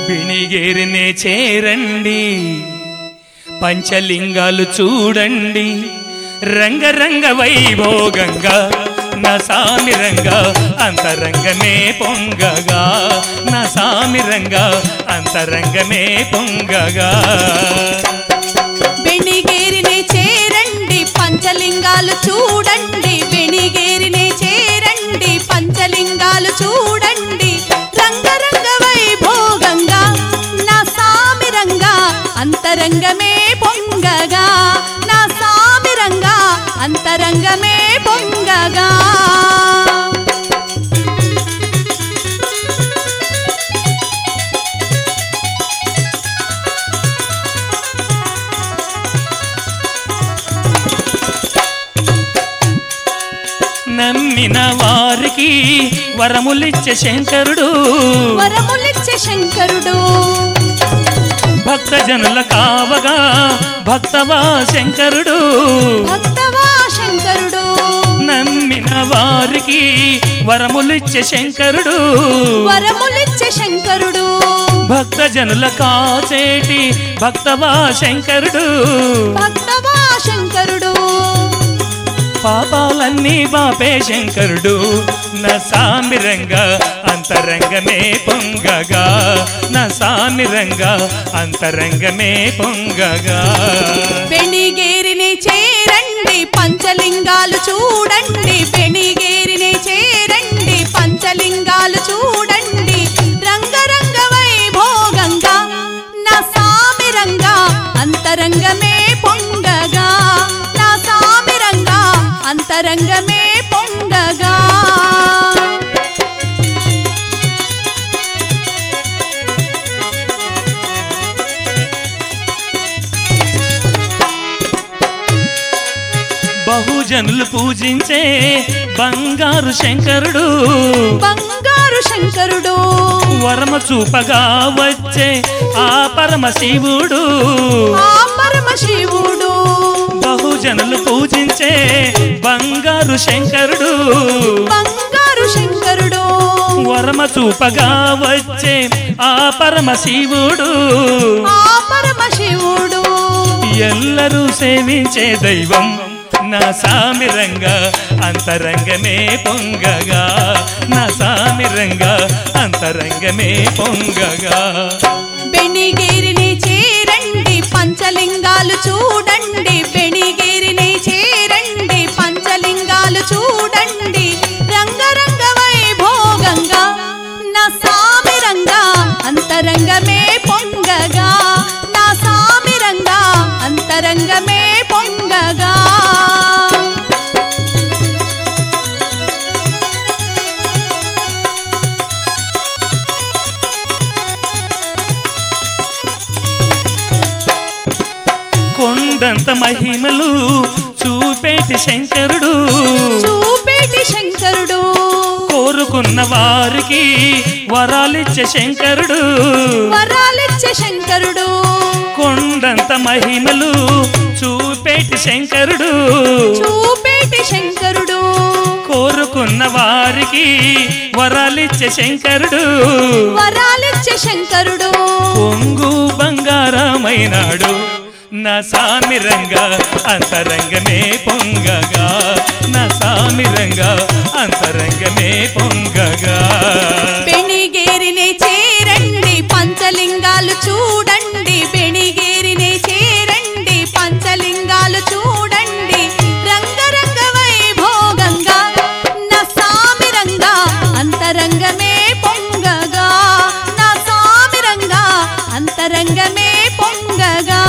బిణిగేరినే చేరండి పంచలింగాలు చూడండి రంగరంగ వైభోగంగా నా సామి రంగా అంతరంగమే పొంగగా నా సామి రంగా అంతరంగమే పొంగగా బెణిగేరినే చేరండి పంచలింగాలు చూడండి బెణిగేరినే చేరండి పంచలింగాలు చూడండి రంగరంగ వైభోగంగా నా సామి రంగా అంతరంగమే పొంగగా నా సామి రంగా అంతరంగమే పొంగగా నమ్మిన వారికి వరములిచ్చే శంకరుడు వరములిచ్చే శంకరుడు భక్తజనుల కావగా భక్తవా శంకరుడు భక్తవా శంకరుడు నమ్మిన వారికి వరములిచ్చే శంకరుడు వరములిచ్చే శంకరుడు భక్తజనుల కాచేటి భక్తవా శంకరుడు భక్తవా శంకరుడు పాపాలన్నీ బాపే శంకరుడు నా సామిరంగా అంతరంగమే పొంగగా నా సామిరంగా అంతరంగమే పొంగగా బెణిగేరిని చేరండి పంచలింగాలు చూడండి బెణిగేరిని చేరండి పంచలింగాలు చూడండి రంగరంగ వైభోగంగా నా సామి రంగా అంతరంగమే పొంగగా నా సామి రంగా అంతరంగమే పొంగగా బహుజనులు పూజించే బంగారు శంకరుడు బంగారు శంకరుడు వరమ చూపగా వచ్చే ఆ పరమశివుడు ఆ పరమశివుడు బహుజనులు పూజించే బంగారు శంకరుడు బంగారు శంకరుడు వరమ చూపగా వచ్చే ఆ పరమశివుడు ఆ పరమశివుడు ఎల్లరూ సేవించే దైవం నా సామిరంగా అంతరంగమే పొంగగా నా సామిరంగా అంతరంగమే పొంగగా బెణిగేరిని చేరండి పంచలింగాలు చూడండి బెణిగేరిని చేరండి పంచలింగాలు చూడండి రంగరంగ వైభోగంగా నా సామి రంగా అంతరంగమే పొంగగా నా సామి రంగా అంతరంగమే పొంగగా కొండంత మహిమలు చూపేటి శంకరుడు చూపేటి శంకరుడు కోరుకున్న వారికి వరాలిచ్చే శంకరుడు వరాలిచ్చే శంకరుడు కొండంత మహిమలు చూపేటి శంకరుడు చూపేటి శంకరుడు కోరుకున్న వారికి వరాలిచ్చే శంకరుడు వరాలిచ్చే శంకరుడు కొంగు బంగారమైనాడు నా సామిరంగా అంతరంగమే పొంగగా నా సామిరంగా అంతరంగమే పొంగగా బెణిగేరిని చేరండి పంచలింగాలు చూడండి బెణిగేరిని చేరండి పంచలింగాలు చూడండి రంగరంగ వైభోగంగా నా సామి రంగా అంతరంగమే పొంగగా నా సామి రంగా అంతరంగమే పొంగగా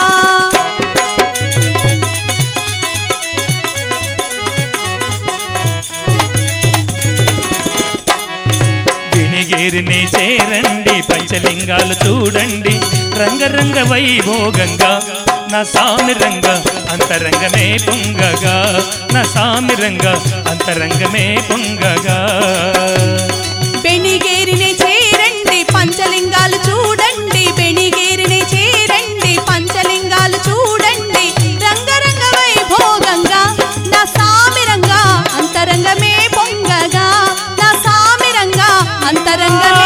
వినిగేరిని చేరండి పంచలింగాలు చూడండి రంగరంగ వైభోగంగా నా సామిరంగ అంతరంగమే పొంగగా నా సామిరంగ అంతరంగమే పొంగగా బెణిగేరిని చేరండి పంచలింగాలు చూడండి బెణిగేరిని చేరండి పంచలింగాలు చూడండి రంగరంగ వైభోగంగా నా సామిరంగా అంతరంగమే పొంగగా నా సామిరంగా అంతరంగమే